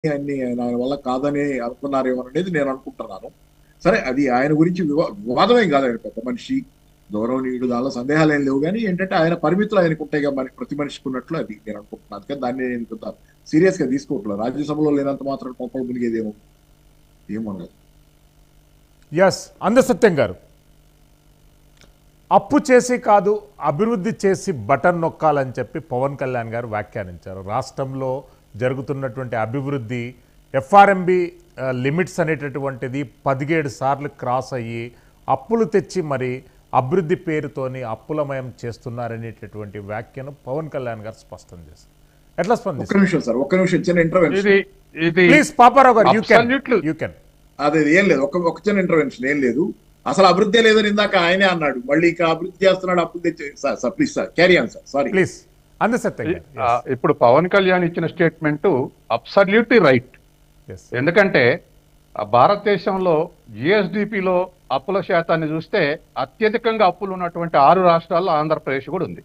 అన్ని ఆయన వల్ల కాదని అనుకున్నారేమో అనేది నేను అనుకుంటున్నాను సరే అది ఆయన గురించి వివా వివాదమేం కాదు ఆయన పెద్ద మనిషి గౌరవనీయుడు దానిలో సందేహాలు ఏం లేవు కానీ ఏంటంటే ఆయన పరిమితులు ఆయనకు ఉంటాయి కదా మరి ప్రతి మనిషికి ఉన్నట్లు అది నేను అనుకుంటున్నాను అందుకని దాన్ని నేను కొంత సీరియస్ గా తీసుకోవట్లేదు రాజ్యసభలో లేనంత మాత్రం కొంపలు మునిగేదేమో ఏమనలేదు ఎస్ అందసత్యం గారు అప్పు చేసి కాదు అభివృద్ధి చేసి బటన్ నొక్కాలని చెప్పి పవన్ కళ్యాణ్ గారు వ్యాఖ్యానించారు రాష్ట్రంలో జరుగుతున్నటువంటి అభివృద్ధి ఎఫ్ఆర్ఎంబి లిమిట్స్ అనేటటువంటిది పదిహేడు సార్లు క్రాస్ అయ్యి అప్పులు తెచ్చి మరి అభివృద్ధి పేరుతోని అప్పులమయం చేస్తున్నారనేటటువంటి వ్యాఖ్యను పవన్ కళ్యాణ్ గారు స్పష్టం చేశారు ఎట్లా ఒక్క స్పందిస్తారు నిమిషం సార్ ఒక్క నిమిషం చిన్న ఇంటర్వెన్షన్ ఇది ఇది ప్లీజ్ పాపారావు గారు you can Absolutely. You can అదే ఏం లేదు ఒక ఒక చిన్న ఇంటర్వెన్షన్ ఏం లేదు అసలు అభివృద్ధి లేదని ఇందాక ఆయనే అన్నాడు మళ్ళీ ఇంకా అభివృద్ధి చేస్తున్నాడు అప్పులు తెచ్చి sir sir please sir carry on sir sorry please అందసత్యం గారు ఆ, ఇప్పుడు పవన్ కళ్యాణ్ ఇచ్చిన స్టేట్మెంట్ అబ్సల్యూట్లీ రైట్ ఎస్ ఎందుకంటే ఆ భారతదేశంలో జిఎస్డిపిలో అప్పుల శాతాన్ని చూస్తే అత్యధికంగా అప్పులు ఉన్నటువంటి ఆరు రాష్ట్రాల్లో ఆంధ్రప్రదేశ్ కూడా ఉంది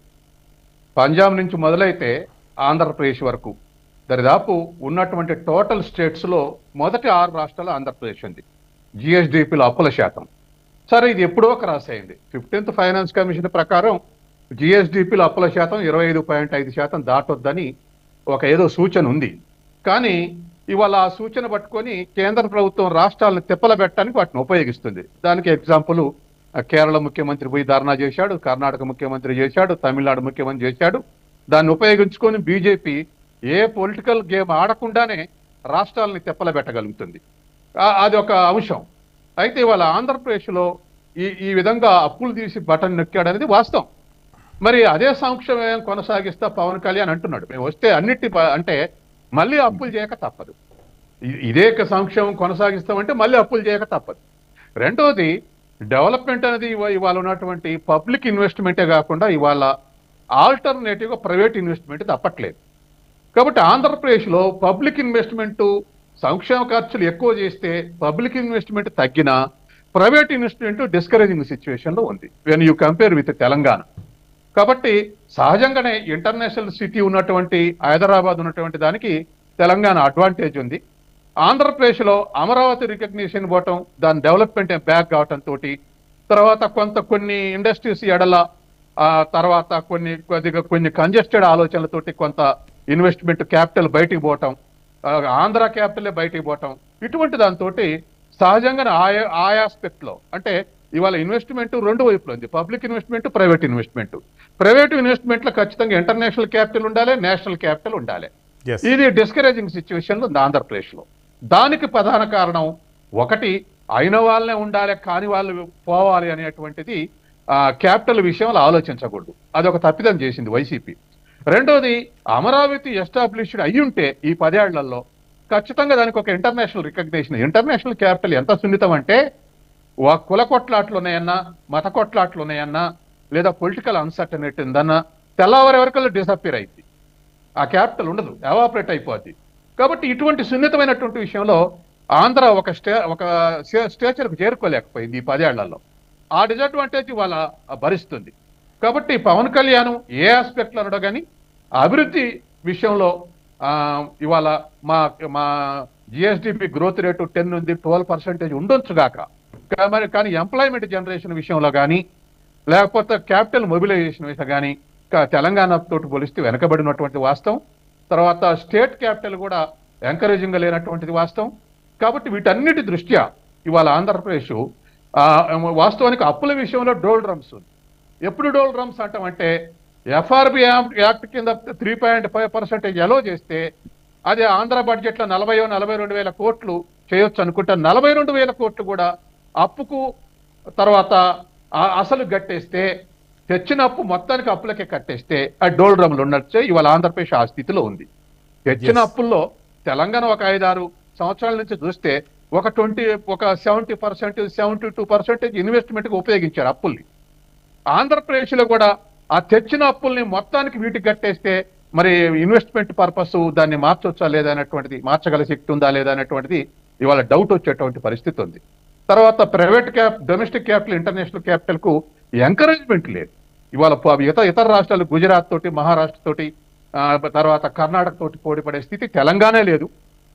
పంజాబ్ నుంచి మొదలైతే ఆంధ్రప్రదేశ్ వరకు దరిదాపు ఉన్నటువంటి టోటల్ స్టేట్స్ లో మొదటి ఆరు రాష్ట్రాలు ఆంధ్రప్రదేశ్ ఉంది జిఎస్డిపిలో అప్పుల శాతం సరే ఇది ఎప్పుడో క్రాస్ అయింది ఫిఫ్టీన్త్ ఫైనాన్స్ కమిషన్ ప్రకారం జిఎస్డిపిలో అప్పుల శాతం ఇరవై ఐదు పాయింట్ ఐదు శాతం దాటొద్దని ఒక ఏదో సూచన ఉంది కానీ ఇవాళ ఆ సూచన పట్టుకొని కేంద్ర ప్రభుత్వం రాష్ట్రాలను తిప్పలబెట్టడానికి వాటిని ఉపయోగిస్తుంది దానికి ఎగ్జాంపుల్ ఆ, కేరళ ముఖ్యమంత్రి పోయి ధర్నా చేశాడు కర్ణాటక ముఖ్యమంత్రి చేశాడు తమిళనాడు ముఖ్యమంత్రి చేశాడు దాన్ని ఉపయోగించుకొని బీజేపీ ఏ పొలిటికల్ గేమ్ ఆడకుండానే రాష్ట్రాలని తిప్పలబెట్టగలుగుతుంది ఆ- అది ఒక అంశం అయితే ఇవాళ ఆంధ్రప్రదేశ్లో ఈ ఈ విధంగా అప్పులు తీసి బటన్ నొక్కాడు అనేది వాస్తవం మరి అదే సంక్షేమం కొనసాగిస్తా పవన్ కళ్యాణ్ అంటున్నాడు మేము వస్తే అన్నిటి ప- అంటే మళ్ళీ అప్పులు చేయక తప్పదు ఇ- ఇదే క- సంక్షేమం కొనసాగిస్తామంటే మళ్ళీ అప్పులు చేయక తప్పదు రెండోది డెవలప్మెంట్ అనేది ఇవా- ఇవాళ ఉన్నటువంటి పబ్లిక్ ఇన్వెస్ట్మెంటే కాకుండా ఇవాళ ఆల్టర్నేటివ్ గా ప్రైవేట్ ఇన్వెస్ట్మెంట్ తప్పట్లేదు కాబట్టి ఆంధ్రప్రదేశ్లో పబ్లిక్ ఇన్వెస్ట్మెంట్ సంక్షేమ ఖర్చులు ఎక్కువ చేస్తే పబ్లిక్ ఇన్వెస్ట్మెంట్ తగ్గినా ప్రైవేట్ ఇన్వెస్ట్మెంట్ డిస్కరేజింగ్ సిచ్యువేషన్ లో ఉంది when you compare with Telangana కాబట్టి సహజంగానే ఇంటర్నేషనల్ సిటీ ఉన్నటువంటి హైదరాబాద్ ఉన్నటువంటి దానికి తెలంగాణ అడ్వాంటేజ్ ఉంది ఆంధ్రప్రదేశ్లో అమరావతి రికగ్నిషన్ పోవటం దాని డెవలప్మెంట్ బ్యాక్ కావటం తోటి తర్వాత కొంత కొన్ని ఇండస్ట్రీస్ ఎడల ఆ తర్వాత కొన్ని కొద్దిగా కొన్ని కంజెస్టెడ్ ఆలోచనలతోటి కొంత ఇన్వెస్ట్మెంట్ క్యాపిటల్ బయటికి పోవటం ఆ, ఆంధ్ర క్యాపిటలే బయటికి పోవటం ఇటువంటి దాంతో సహజంగానే ఆయా ఆ ఆస్పెక్ట్ లో అంటే ఇవాళ ఇన్వెస్ట్మెంట్ రెండు వైపులు ఉంది public investment private investment private investment లో ఖచ్చితంగా ఇంటర్నేషనల్ క్యాపిటల్ ఉండాలి నేషనల్ క్యాపిటల్ ఉండాలి ఎస్ ఇది డిస్కరేజింగ్ సిచ్యువేషన్ ఉంది ఆంధ్రప్రదేశ్ లో దానికి ప్రధాన కారణం ఒకటి అయిన వాళ్ళనే ఉండాలి కాని వాళ్ళు పోవాలి అనేటువంటిది క్యాపిటల్ విషయంలో ఆలోచించకూడదు అది ఒక తప్పిదం చేసింది వైసీపీ రెండోది అమరావతి ఎస్టాబ్లిష్డ్ అయ్యుంటే ఈ పదేళ్లలో ఖచ్చితంగా దానికి ఒక ఇంటర్నేషనల్ రికగ్నేషన్ ఇంటర్నేషనల్ క్యాపిటల్ ఎంత సున్నితం అంటే వా- కుల కొట్లాట్లు ఉన్నాయన్నా మత కొట్లాట్లు ఉన్నాయన్నా లేదా పొలిటికల్ అన్సర్టనిటీ ఉందన్నా తెల్లవారి వరకు డిసప్పియర్ అయింది ఆ క్యాపిటల్ ఉండదు ఎవాపరేట్ అయిపోద్ది కాబట్టి ఇటువంటి సున్నితమైనటువంటి విషయంలో ఆంధ్ర ఒక స్టే ఒక స్టేచర్కు చేరుకోలేకపోయింది ఈ పదేళ్లలో ఆ డిసడ్వాంటేజ్ వాళ్ళ భరిస్తుంది కాబట్టి పవన్ కళ్యాణ్ ఏ ఆస్పెక్ట్లో అనడో కానీ అభివృద్ధి విషయంలో ఆ, ఇవాళ మా మా జిఎస్డిపి గ్రోత్ రేటు టెన్ ఉంది ట్వెల్వ్ పర్సెంటేజ్ ఉండొచ్చు గాక కా- మరి కానీ ఎంప్లాయ్మెంట్ జనరేషన్ విషయంలో కానీ లేకపోతే క్యాపిటల్ మొబిలైజేషన్ విషయం కానీ తెలంగాణ తోటి పోలిస్తే వెనకబడినటువంటి వాస్తవం తర్వాత స్టేట్ క్యాపిటల్ కూడా ఎంకరేజింగ్ లేనటువంటిది వాస్తవం కాబట్టి వీటన్నిటి దృష్ట్యా ఇవాళ ఆంధ్రప్రదేశ్ ఆ, వాస్తవానికి అప్పుల విషయంలో డోల్ డ్రమ్స్ ఉంది ఎప్పుడు డోల్ డ్రమ్స్ అంటామంటే ఎఫ్ఆర్బి యాక్ట్ కింద త్రీ పాయింట్ ఫైవ్ పర్సెంటేజ్ ఎలో చేస్తే అది ఆంధ్ర బడ్జెట్లో నలభై నలభై రెండు వేల కోట్లు చేయొచ్చు అనుకుంటా నలభై రెండు వేల కోట్లు కూడా అప్పుకు తర్వాత ఆ అసలు కట్టేస్తే తెచ్చిన అప్పు మొత్తానికి అప్పులకే కట్టేస్తే ఆ డోల్ డ్రమ్లు ఉండొచ్చు ఇవాళ ఆంధ్రప్రదేశ్ ఆ స్థితిలో ఉంది తెచ్చిన Yes. అప్పుల్లో తెలంగాణ ఒక ఐదారు సంవత్సరాల నుంచి చూస్తే ఒక ట్వంటీ ఒక seventy percent seventy two percentage ఇన్వెస్ట్మెంట్కి ఉపయోగించారు అప్పుల్ని ఆంధ్రప్రదేశ్లో కూడా ఆ తెచ్చిన అప్పుల్ని మొత్తానికి వీటికి కట్టేస్తే మరి ఇన్వెస్ట్మెంట్ పర్పస్ దాన్ని మార్చొచ్చా లేదా అనేటువంటిది మార్చగల శక్తి ఉందా లేదా అనేటువంటిది ఇవాళ డౌట్ వచ్చేటువంటి పరిస్థితి ఉంది తర్వాత private cap domestic capital international capital కు ఎంకరేజ్మెంట్ లేదు ఇవాళ ప- ఇతర ఇతర రాష్ట్రాలు గుజరాత్ తోటి మహారాష్ట్ర తోటి ఆ, తర్వాత కర్ణాటక తోటి పోటీ పడే స్థితి తెలంగాణ లేదు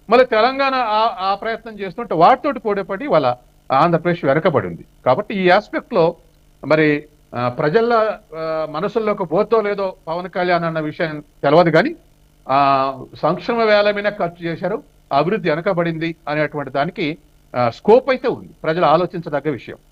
మళ్ళీ తెలంగాణ ఆ- ఆ ప్రయత్నం చేస్తుంటే వాటితోటి పోటీపడి వాళ్ళ ఆంధ్రప్రదేశ్ వెనకబడి ఉంది కాబట్టి ఈ ఆస్పెక్ట్ లో మరి ఆ, ప్రజల ఆ, మనసుల్లోకి పోతో లేదో పవన్ కళ్యాణ్ అన్న విషయం తెలియదు కానీ ఆ సంక్షేమ వేల మీద ఖర్చు చేశారు అభివృద్ధి వెనకబడింది అనేటువంటి దానికి స్కోప్ అయితే ఉంది ప్రజలు ఆలోచించదగ్గ విషయం